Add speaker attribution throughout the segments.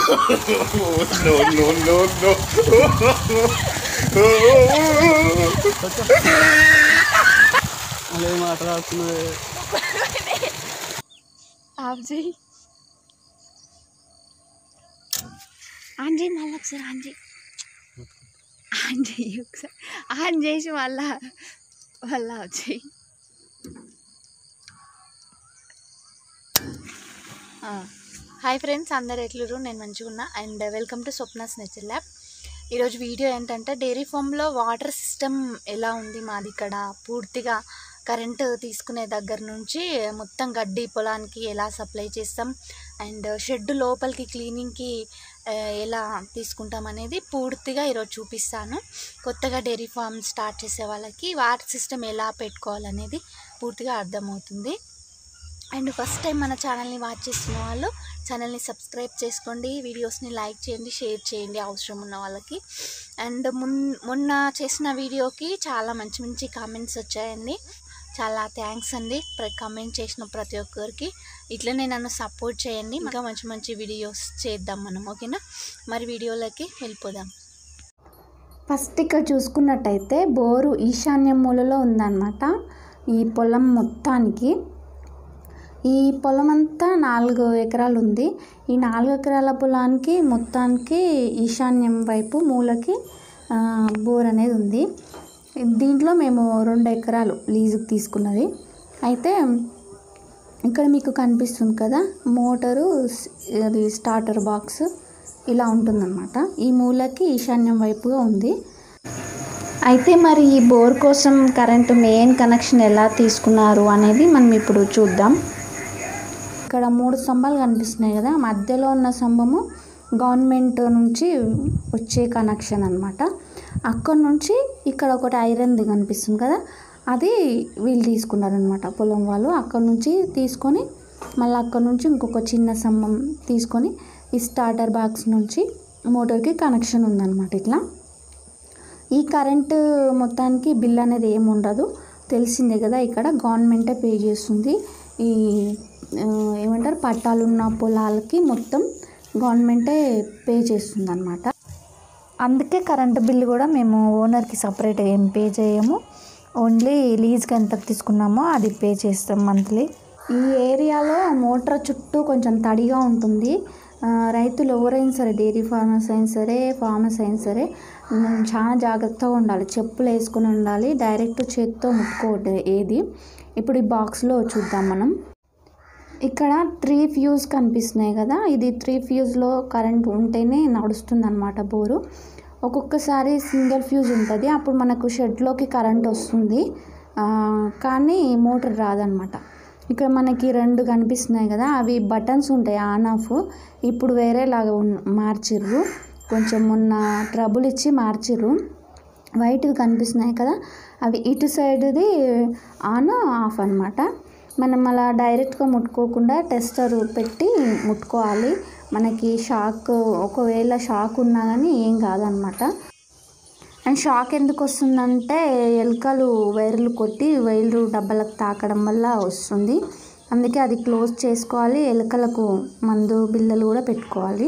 Speaker 1: no, no, no, no.
Speaker 2: అలా మాట్లాడుతున్నది
Speaker 3: of చేయి ఆన్ చేయి మళ్ళీ ఒకసారి ఆన్ చేయి ఆన్ చేయి ఒకసారి ఆన్ చేసి మళ్ళా మళ్ళా ఆఫ్ చేయి హాయ్ ఫ్రెండ్స్ అందరు ఎట్లురు నేను మంచిగా ఉన్నా and welcome to Swapna's nature lab ఈరోజు వీడియో ఏంటంటే డైరీ ఫామ్లో వాటర్ సిస్టమ్ ఎలా ఉంది మాది ఇక్కడ పూర్తిగా కరెంటు తీసుకునే దగ్గర నుంచి మొత్తం గడ్డి పొలానికి ఎలా సప్లై చేస్తాం అండ్ షెడ్ లోపలికి క్లీనింగ్కి ఆ, ఎలా తీసుకుంటాం అనేది పూర్తిగా ఈరోజు చూపిస్తాను కొత్తగా డైరీ ఫామ్ స్టార్ట్ చేసే వాళ్ళకి వాటర్ సిస్టమ్ ఎలా పెట్టుకోవాలనేది పూర్తిగా అర్థమవుతుంది అండ్ ఫస్ట్ టైం మన ఛానల్ని వాచ్ చేస్తున్న వాళ్ళు ఛానల్ని సబ్స్క్రైబ్ చేసుకోండి వీడియోస్ని లైక్ చేయండి షేర్ చేయండి అవసరం ఉన్న వాళ్ళకి అండ్ మున్ మొన్న చేసిన వీడియోకి చాలా మంచి మంచి కామెంట్స్ వచ్చాయండి చాలా థ్యాంక్స్ అండి కమెంట్ చేసిన ప్రతి ఒక్కరికి ఇట్లనే నన్ను సపోర్ట్ చేయండి ఇంకా మంచి మంచి వీడియోస్ చేద్దాం మనం ఓకేనా మరి వీడియోలోకి వెళ్ళిపోదాం
Speaker 4: ఫస్ట్ ఇక్కడ చూసుకున్నట్టయితే బోరు ఈశాన్య మూలలో ఉందన్నమాట ఈ పొలం మొత్తానికి ఈ పొలం అంతా నాలుగు ఎకరాలు ఉంది ఈ నాలుగు ఎకరాల పొలానికి మొత్తానికి ఈశాన్యం వైపు మూలకి ఆ, బోర్ అనేది ఉంది దీంట్లో మేము రెండు ఎకరాలు లీజుకి తీసుకున్నది అయితే ఇక్కడ మీకు కనిపిస్తుంది కదా మోటారు స్- అది స్టార్టర్ బాక్స్ ఇలా ఉంటుందన్నమాట ఈ మూలకి ఈశాన్యం వైపుగా ఉంది అయితే మరి ఈ బోర్ కోసం కరెంటు మెయిన్ కనెక్షన్ ఎలా తీసుకున్నారు అనేది మనం ఇప్పుడు చూద్దాం ఇక్కడ మూడు స్తంభాలు కనిపిస్తున్నాయి కదా మధ్యలో ఉన్న స్తంభము గవర్నమెంట్ నుంచి వచ్చే కనెక్షన్ అనమాట అక్కడ నుంచి ఇక్కడ ఒకటి ఐరన్ది కనిపిస్తుంది కదా అది వీళ్ళు తీసుకున్నారనమాట పొలం వాళ్ళు అక్కడ నుంచి తీసుకొని మళ్ళీ అక్కడ నుంచి ఇంకొక చిన్న స్తంభం తీసుకొని ఈ స్టార్టర్ బాక్స్ నుంచి మోటార్కి కనెక్షన్ ఉందన్నమాట ఇట్లా ఈ కరెంటు మొత్తానికి బిల్ అనేది ఏమి ఉండదు తెలిసిందే కదా ఇక్కడ గవర్నమెంటే పే చేస్తుంది ఈ ఆ, ఏమంటారు పట్టాలున్న పొలాలకి మొత్తం గవర్నమెంటే పే చేస్తుంది అనమాట అందుకే కరెంటు బిల్లు కూడా మేము ఓనర్కి సపరేట్గా ఏం పే చేయము ఓన్లీ లీజ్కి ఎంత తీసుకున్నామో అది పే చేస్తాం మంత్లీ ఈ ఏరియాలో మోటార్ చుట్టూ కొంచెం తడిగా ఉంటుంది ఆ, రైతులు ఎవరైనా సరే డైరీ ఫార్మర్స్ అయినా సరే ఫార్మర్స్ అయినా సరే ఉమ్, చాలా జాగ్రత్తగా ఉండాలి చెప్పులు వేసుకుని ఉండాలి డైరెక్ట్ చేతితో ముట్టుకోవద్దు ఏది ఇప్పుడు ఈ బాక్స్లో చూద్దాం మనం ఇక్కడ త్రీ ఫ్యూజ్ కనిపిస్తున్నాయి కదా ఇది త్రీ ఫ్యూజ్లో కరెంట్ ఉంటేనే నడుస్తుంది అనమాట బోరు ఒక్కొక్కసారి సింగిల్ ఫ్యూజ్ ఉంటుంది అప్పుడు మనకు షెడ్లోకి కరెంట్ వస్తుంది ఆ, కానీ మోటార్ రాదనమాట ఇక్కడ మనకి రెండు కనిపిస్తున్నాయి కదా అవి బటన్స్ ఉంటాయి ఆన్ ఆఫ్ ఇప్పుడు వేరేలాగా ఉన్- మార్చిర్రు కొంచెం మొన్న ట్రబుల్ ఇచ్చి మార్చిర్రు వైట్వి కనిపిస్తున్నాయి కదా అవి ఇటు సైడ్ది ఆన్ ఆఫ్ అనమాట మనం అలా డైరెక్ట్గా ముట్టుకోకుండా టెస్టర్ పెట్టి ముట్టుకోవాలి మనకి షాక్ ఒకవేళ షాక్ ఉన్నా కానీ ఏం కాదనమాట అండ్ షాక్ ఎందుకు వస్తుందంటే ఎలుకలు వైర్లు కొట్టి వైర్లు డబ్బాలకు తాకడం వల్ల వస్తుంది అందుకే అది క్లోజ్ చేసుకోవాలి ఎలుకలకు మందు బిల్లలు కూడా పెట్టుకోవాలి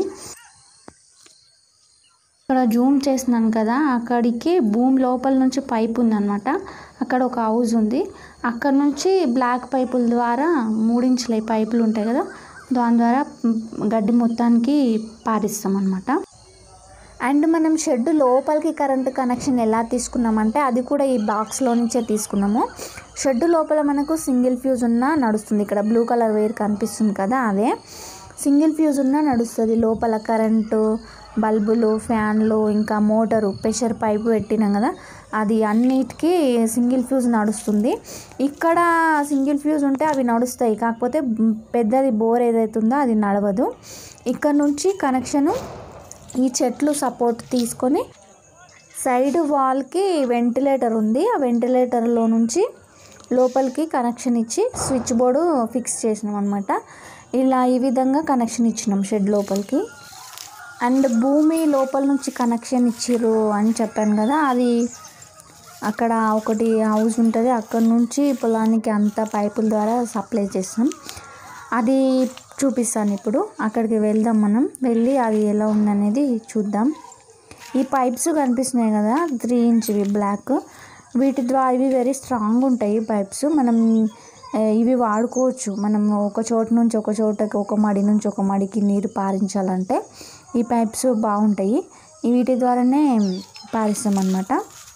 Speaker 4: ఇక్కడ జూమ్ చేస్తున్నాను కదా అక్కడికి భూమి లోపల నుంచి పైప్ ఉందన్నమాట అక్కడ ఒక హౌస్ ఉంది అక్కడ నుంచి బ్లాక్ పైపుల ద్వారా మూడించుల పైపులు ఉంటాయి కదా దాని ద్వారా మ్, గడ్డి మొత్తానికి పారిస్తాం అనమాట అండ్ మనం షెడ్ లోపలికి కరెంట్ కనెక్షన్ ఎలా తీసుకున్నామంటే అది కూడా ఈ బాక్స్లో నుంచే తీసుకున్నాము షెడ్ లోపల మనకు సింగిల్ ఫ్యూజ్ ఉన్నా నడుస్తుంది ఇక్కడ బ్లూ కలర్ వేర్ కనిపిస్తుంది కదా అదే సింగిల్ ఫ్యూజ్ ఉన్నా నడుస్తుంది లోపల కరెంటు బల్బులు ఫ్యాన్లు ఇంకా మోటారు ప్రెషర్ పైపు పెట్టినాం కదా అది అన్నిటికీ సింగిల్ ఫ్యూజ్ నడుస్తుంది ఇక్కడ సింగిల్ ఫ్యూజ్ ఉంటే అవి నడుస్తాయి కాకపోతే పెద్దది బోర్ ఏదైతే ఉందో అది నడవదు ఇక్కడ నుంచి కనెక్షను ఈ చెట్లు సపోర్ట్ తీసుకొని సైడ్ వాల్కి వెంటిలేటర్ ఉంది ఆ వెంటిలేటర్లో నుంచి లోపలికి కనెక్షన్ ఇచ్చి స్విచ్ బోర్డు ఫిక్స్ చేసినాం అనమాట ఇలా ఈ విధంగా కనెక్షన్ ఇచ్చినాం షెడ్ లోపలికి అండ్ భూమి లోపల నుంచి కనెక్షన్ ఇచ్చిర్రు అని చెప్పాను కదా అది అక్కడ ఒకటి హౌస్ ఉంటుంది అక్కడ నుంచి పొలానికి అంతా పైపుల ద్వారా సప్లై చేస్తాం అది చూపిస్తాను ఇప్పుడు అక్కడికి వెళ్దాం మనం వెళ్ళి అది ఎలా ఉందనేది చూద్దాం ఈ పైప్స్ కనిపిస్తున్నాయి కదా త్రీ ఇంచ్వి బ్లాక్ వీటి ద్వారా ఇవి వెరీ స్ట్రాంగ్ ఉంటాయి పైప్స్ మనం ఆ, ఇవి వాడుకోవచ్చు మనం ఒక చోట నుంచి ఒక చోటకి ఒక మడి నుంచి ఒక మడికి నీరు పారించాలంటే ఈ పైప్స్ బాగుంటాయి ఈ వీటి ద్వారానే పారిస్తాం అన్నమాట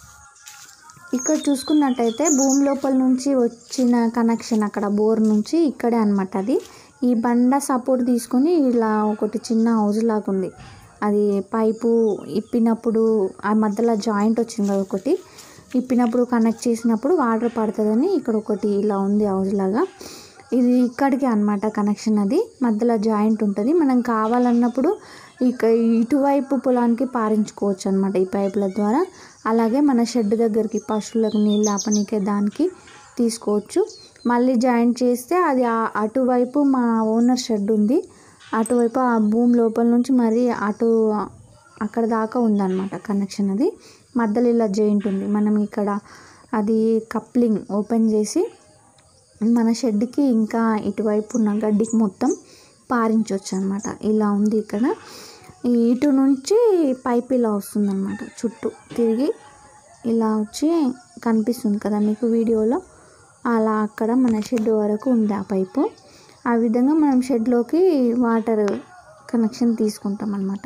Speaker 4: ఇక్కడ చూసుకున్నట్టయితే భూమి లోపల నుంచి వచ్చిన కనెక్షన్ అక్కడ బోర్ నుంచి ఇక్కడే అనమాట అది ఈ బండ సపోర్ట్ తీసుకొని ఇలా ఒకటి చిన్న హౌస్ లాగా ఉంది అది పైపు ఇప్పినప్పుడు ఆ మధ్యలో జాయింట్ వచ్చింది కదా ఒకటి ఇప్పినప్పుడు కనెక్ట్ చేసినప్పుడు వాటర్ పడుతుందని ఇక్కడ ఒకటి ఇలా ఉంది హౌస్ లాగా ఇది ఇక్కడికి అన్నమాట కనెక్షన్ అది మధ్యలో జాయింట్ ఉంటుంది మనం కావాలన్నప్పుడు ఇక ఇటువైపు పొలానికి పారించుకోవచ్చు అనమాట ఈ పైపుల ద్వారా అలాగే మన షెడ్ దగ్గరికి పశువులకు నీళ్ళు ఆపనీకే దానికి తీసుకోవచ్చు మళ్ళీ జాయింట్ చేస్తే అది ఆ- అటువైపు మా ఓనర్ షెడ్ ఉంది అటువైపు ఆ భూమి లోపల నుంచి మరి అటు అక్కడ దాకా ఉందన్నమాట కనెక్షన్ అది మధ్యలో ఇలా జాయింట్ ఉంది మనం ఇక్కడ అది కప్లింగ్ ఓపెన్ చేసి మన షెడ్కి ఇంకా ఇటువైపు ఉన్న గడ్డికి మొత్తం పారించవచ్చు అనమాట ఇలా ఉంది ఇక్కడ ఈ ఇటు నుంచి పైప్ ఇలా వస్తుందన్నమాట చుట్టూ తిరిగి ఇలా వచ్చి కనిపిస్తుంది కదా మీకు వీడియోలో అలా అక్కడ మన షెడ్ వరకు ఉంది ఆ పైపు ఆ విధంగా మనం షెడ్లోకి వాటర్ కనెక్షన్ తీసుకుంటాం అన్నమాట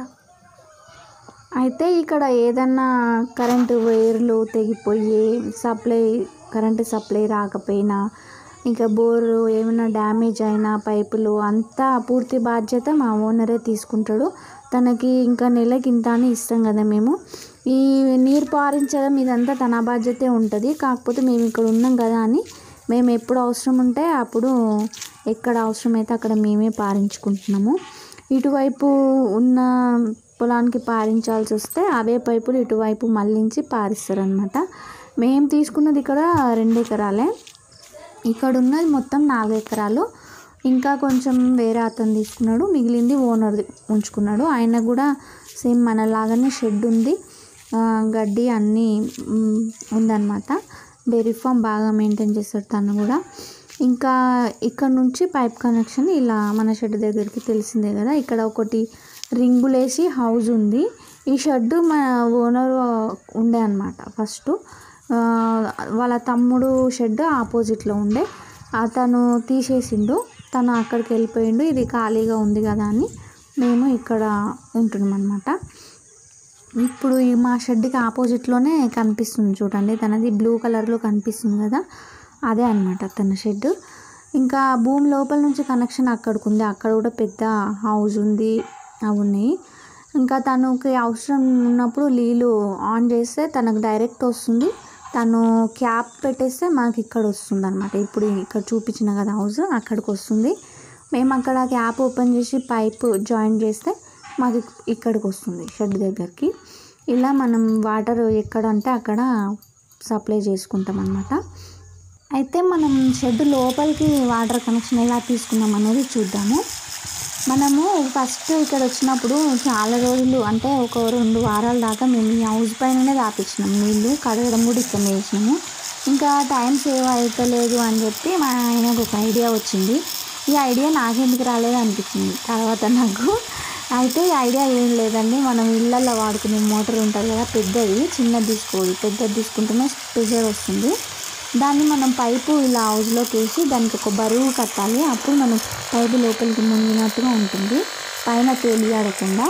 Speaker 4: అయితే ఇక్కడ ఏదన్నా కరెంటు వైర్లు తెగిపోయి సప్లై కరెంటు సప్లై రాకపోయినా ఇంకా బోరు ఏమైనా డ్యామేజ్ అయినా పైపులు అంతా పూర్తి బాధ్యత మా ఓనరే తీసుకుంటాడు తనకి ఇంకా నెలకి ఇంత అని ఇస్తాం కదా మేము ఈ నీరు పారించడం ఇదంతా తన బాధ్యతే ఉంటుంది కాకపోతే మేము ఇక్కడ ఉన్నాం కదా అని మేము ఎప్పుడు అవసరం ఉంటే అప్పుడు ఎక్కడ అవసరమైతే అక్కడ మేమే పారించుకుంటున్నాము ఇటువైపు ఉన్న పొలానికి పారించాల్సి వస్తే అవే పైపులు ఇటువైపు మళ్ళించి పారిస్తారనమాట మేము తీసుకున్నది ఇక్కడ రెండు ఎకరాలే ఇక్కడ ఉన్నది మొత్తం నాలుగు ఎకరాలు ఇంకా కొంచెం వేరే అతను తీసుకున్నాడు మిగిలింది ఓనర్ ఉంచుకున్నాడు ఆయన కూడా సేమ్ మనలాగానే షెడ్ ఉంది ఆ, గడ్డి అన్నీ మ్, ఉందన్నమాట డైరీ ఫామ్ బాగా మెయింటైన్ చేస్తాడు తను కూడా ఇంకా ఇక్కడ నుంచి పైప్ కనెక్షన్ ఇలా మన షెడ్ దగ్గరికి తెలిసిందే కదా ఇక్కడ ఒకటి రింగులేసి హౌస్ ఉంది ఈ షెడ్ మా ఓనర్ ఉండే అనమాట ఫస్ట్ ఆ, వాళ్ళ తమ్ముడు షెడ్ ఆపోజిట్లో ఉండే అతను తీసేసిండు తను అక్కడికి వెళ్ళిపోయిండు ఇది ఖాళీగా ఉంది కదా అని మేము ఇక్కడ ఉంటున్నాం అనమాట ఇప్పుడు ఈ మా షెడ్కి ఆపోజిట్లోనే కనిపిస్తుంది చూడండి తనది బ్లూ కలర్లో కనిపిస్తుంది కదా అదే అనమాట తన షెడ్ ఇంకా భూమి లోపల నుంచి కనెక్షన్ అక్కడికి ఉంది అక్కడ కూడా పెద్ద హౌస్ ఉంది అవి ఉన్నాయి ఇంకా తనకి అవసరం ఉన్నప్పుడు నీళ్ళు ఆన్ చేస్తే తనకు డైరెక్ట్ వస్తుంది తను క్యాప్ పెట్టేస్తే మాకు ఇక్కడ వస్తుంది అనమాట ఇప్పుడు ఇక్కడ చూపించిన కదా హౌస్ అక్కడికి వస్తుంది మేము అక్కడ క్యాప్ ఓపెన్ చేసి పైప్ జాయిన్ చేస్తే మాకు ఇక్కడికి వస్తుంది షెడ్ దగ్గరికి ఇలా మనం వాటర్ ఎక్కడ అంటే అక్కడ సప్లై చేసుకుంటాం అనమాట అయితే మనం షెడ్ లోపలికి వాటర్ కనెక్షన్ ఎలా తీసుకున్నాం అనేది చూద్దాము మనము ఫస్ట్ ఇక్కడ వచ్చినప్పుడు చాలా రోజులు అంటే ఒక రెండు వారాల దాకా మేము ఈ హౌస్ పైననే తాపించినాం నీళ్ళు కడగడం కూడా ఇక్కడ వేసినాము ఇంకా టైం సేవ్ అవుతలేదు అని చెప్పి మా ఆయనకు ఒక ఐడియా వచ్చింది ఈ ఐడియా నాకెందుకు రాలేదు అనిపించింది తర్వాత నాకు అయితే ఈ ఐడియా ఏం లేదండి మనం ఇళ్ళల్లో వాడుకునే మోటార్ ఉంటుంది కదా పెద్దది చిన్నది తీసుకోదు పెద్దది తీసుకుంటేనే ప్రెషర్ వస్తుంది దాన్ని మనం పైపు ఇలా హౌస్లోకి వేసి దానికి ఒక బరువు కట్టాలి అప్పుడు మనం పైపు లోపలికి మునిగినట్టుగా ఉంటుంది పైన తేలియాడకుండా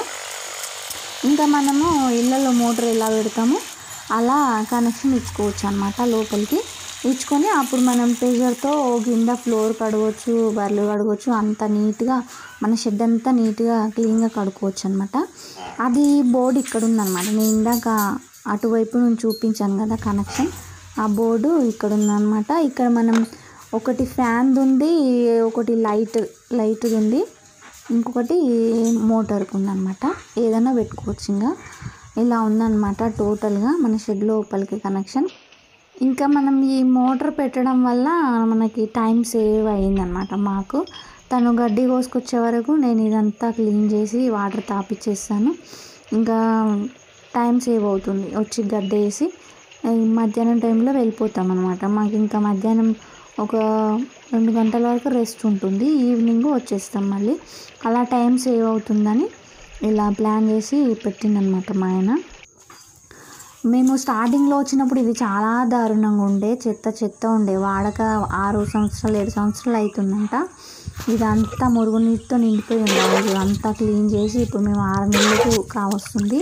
Speaker 4: ఇంకా మనము ఇళ్ళలో మోటార్ ఎలా పెడతామో అలా కనెక్షన్ ఇచ్చుకోవచ్చు అనమాట లోపలికి ఇచ్చుకొని అప్పుడు మనం ప్రెషర్తో కింద ఫ్లోర్ కడగవచ్చు బర్రెలు కడగవచ్చు అంత నీట్గా మన షెడ్ అంతా నీట్గా క్లీన్గా కడుక్కోవచ్చు అనమాట అది బోర్డు ఇక్కడ ఉందన్నమాట నేను ఇందాక అటువైపు నుంచి చూపించాను కదా కనెక్షన్ ఆ బోర్డు ఇక్కడ ఉందన్నమాట ఇక్కడ మనం ఒకటి ఫ్యాన్ ఉంది ఒకటి లైట్ లైట్ ఉంది ఇంకొకటి మోటార్కి ఉందన్నమాట ఏదైనా పెట్టుకోవచ్చు ఇంకా ఇలా ఉందన్నమాట టోటల్గా మన షెడ్ లోపలికి కనెక్షన్ ఇంకా మనం ఈ మోటార్ పెట్టడం వల్ల మనకి టైం సేవ్ అయ్యిందనమాట మాకు తను గడ్డి కోసుకొచ్చే వరకు నేను ఇదంతా క్లీన్ చేసి వాటర్ తాపిచ్చేస్తాను ఇంకా టైం సేవ్ అవుతుంది వచ్చి గడ్డ వేసి ఈ మధ్యాహ్నం టైంలో వెళ్ళిపోతాం అనమాట మాకు ఇంకా మధ్యాహ్నం ఒక రెండు గంటల వరకు రెస్ట్ ఉంటుంది ఈవినింగ్ వచ్చేస్తాం మళ్ళీ అలా టైం సేవ్ అవుతుందని ఇలా ప్లాన్ చేసి పెట్టిందనమాట మా ఆయన మేము స్టార్టింగ్లో వచ్చినప్పుడు ఇది చాలా దారుణంగా ఉండే చెత్త చెత్త ఉండే వాడక ఆరు సంవత్సరాలు ఏడు సంవత్సరాలు అవుతుందంట ఇదంతా మురుగునీటితో నిండిపోయి ఉండేది అంతా క్లీన్ చేసి ఇప్పుడు మేము ఆరు నెలలకు కావస్తుంది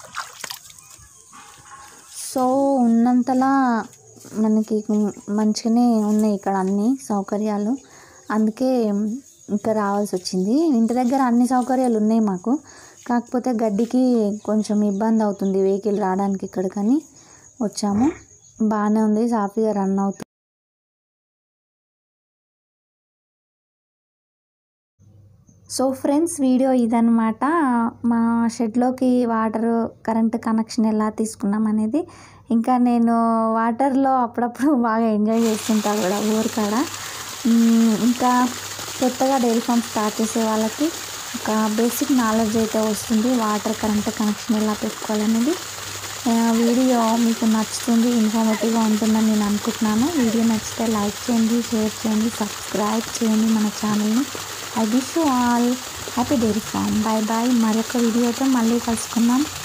Speaker 4: సో ఉన్నంతలా మనకి మంచిగానే ఉన్నాయి ఇక్కడ అన్ని సౌకర్యాలు అందుకే ఇక్కడ రావాల్సి వచ్చింది ఇంటి దగ్గర అన్ని సౌకర్యాలు ఉన్నాయి మాకు కాకపోతే గడ్డికి కొంచెం ఇబ్బంది అవుతుంది వెహికల్ రావడానికి ఇక్కడికని వచ్చాము బాగానే ఉంది సాఫీగా రన్ అవుతుంది సో ఫ్రెండ్స్ వీడియో ఇదనమాట మా షెడ్లోకి వాటర్ కరెంట్ కనెక్షన్ ఎలా తీసుకున్నాం అనేది ఇంకా నేను వాటర్లో అప్పుడప్పుడు బాగా ఎంజాయ్ చేస్తుంటా కూడా ఊరు కాడ మ్మ్, ఇంకా కొత్తగా డైరీ ఫామ్ స్టార్ట్ చేసే వాళ్ళకి ఒక బేసిక్ నాలెడ్జ్ అయితే వస్తుంది వాటర్ కరెంట్ కనెక్షన్ ఎలా పెట్టుకోవాలనేది ఆ, వీడియో మీకు నచ్చుతుంది ఇన్ఫర్మేటివ్గా ఉంటుందని నేను అనుకుంటున్నాను వీడియో నచ్చితే లైక్ చేయండి షేర్ చేయండి సబ్స్క్రైబ్ చేయండి మన ఛానల్ని I wish you all happy dairy farm bye bye మరొక వీడియోతో మళ్ళీ కలుసుకుందాం